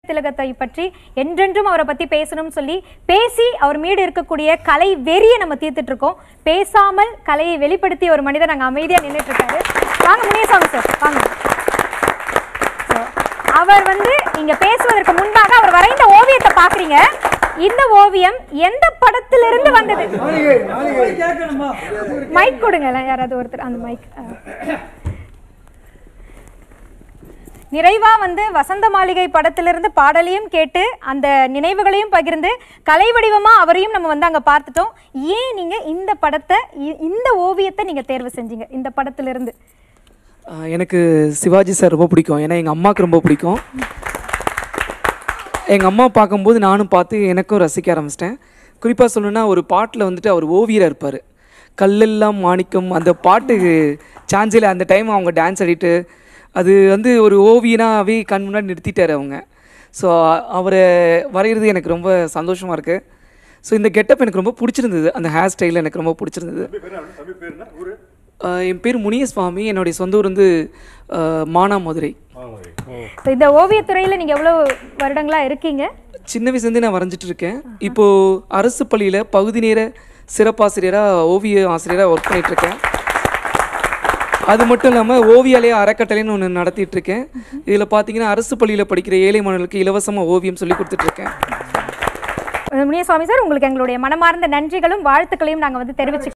திலகத்தை பற்றி என்றென்றும் அவரை பத்தி பேசணும்னு சொல்லி பேசி அவர் மீது இருக்கக்கூடிய கலை வெறியை நம்ம தீர்த்துட்டு இருக்கோம் பேசாமல் கலையை வெளிப்படுத்தி ஒரு மனிதர் அங்க அமைதியா நின்னுட்டு இருக்காரு வாங்க முனியசாமி சார் வாங்க So, அவர் வந்து இங்க பேசுவதற்கு முன்பாக அவர் வரைந்த ஓவியத்தை பாக்குறீங்க இந்த ஓவியம் எந்த படத்திலிருந்து வந்தது மைக் கொடுங்க யாராவது ஒருத்தர் அந்த மைக் நிறைவா வந்து வசந்த மாளிகை படத்திலிருந்து பாடலையும் கேட்டு அந்த நினைவுகளையும் பகிர்ந்து கலை வடிவமா அவரையும் நம்ம வந்து அங்க பார்த்துட்டோம் ஏன் நீங்க இந்த படத்தை இ- இந்த ஓவியத்தை நீங்க தேர்வு செஞ்சீங்க இந்த படத்திலிருந்து ஆஹ் எனக்கு சிவாஜி சார் ரொம்ப பிடிக்கும் ஏன்னா எங்கள் அம்மாவுக்கு ரொம்ப பிடிக்கும் எங்கள் அம்மா பார்க்கும்போது நானும் பார்த்து எனக்கும் ரசிக்க ஆரம்பிச்சிட்டேன் குறிப்பாக சொல்லணும்னா ஒரு பாட்டில் வந்துட்டு அவர் ஓவியராக இருப்பார் கல்லெல்லாம் மாணிக்கம் அந்த பாட்டுக்கு சான்ஸில் அந்த டைம் அவங்க டான்ஸ் ஆடிட்டு அது வந்து ஒரு ஓவியனாகவே கண் முன்னாடி நிறுத்திட்டார் அவங்க ஸோ அவரை வரைகிறது எனக்கு ரொம்ப சந்தோஷமாக இருக்குது ஸோ இந்த கெட்டப் எனக்கு ரொம்ப பிடிச்சிருந்தது அந்த ஹேர் ஸ்டைல் எனக்கு ரொம்ப பிடிச்சிருந்தது ஆஹ் என் பேர் முனியசுவாமி என்னுடைய சொந்த ஊர் வந்து ஆஹ் மானாமதுரை So, இந்த ஓவியத்துறையில நீங்க எவ்வளவு வருடங்களா இருக்கீங்க சின்ன வயசுலேருந்தே நான் வரைஞ்சிட்டு இருக்கேன் இப்போது அரசு பள்ளியில் பகுதி நேர சிறப்பாசிரியராக ஓவிய ஆசிரியராக ஒர்க் பண்ணிட்டு இருக்கேன் அது மட்டும் இல்லாமல் ஓவியாலய அறக்கட்டளைன்னு ஒன்று நடத்திட்டு இருக்கேன் இதில் பார்த்தீங்கன்னா அரசு பள்ளியில் படிக்கிற ஏழை மாணவர்களுக்கு இலவசமாக ஓவியம் சொல்லி கொடுத்துட்ருக்கேன் முனியசுவாமி சார் உங்களுக்கு எங்களுடைய மனமார்ந்த நன்றிகளும் வாழ்த்துக்களையும் நாங்க வந்து தெரிவிச்சு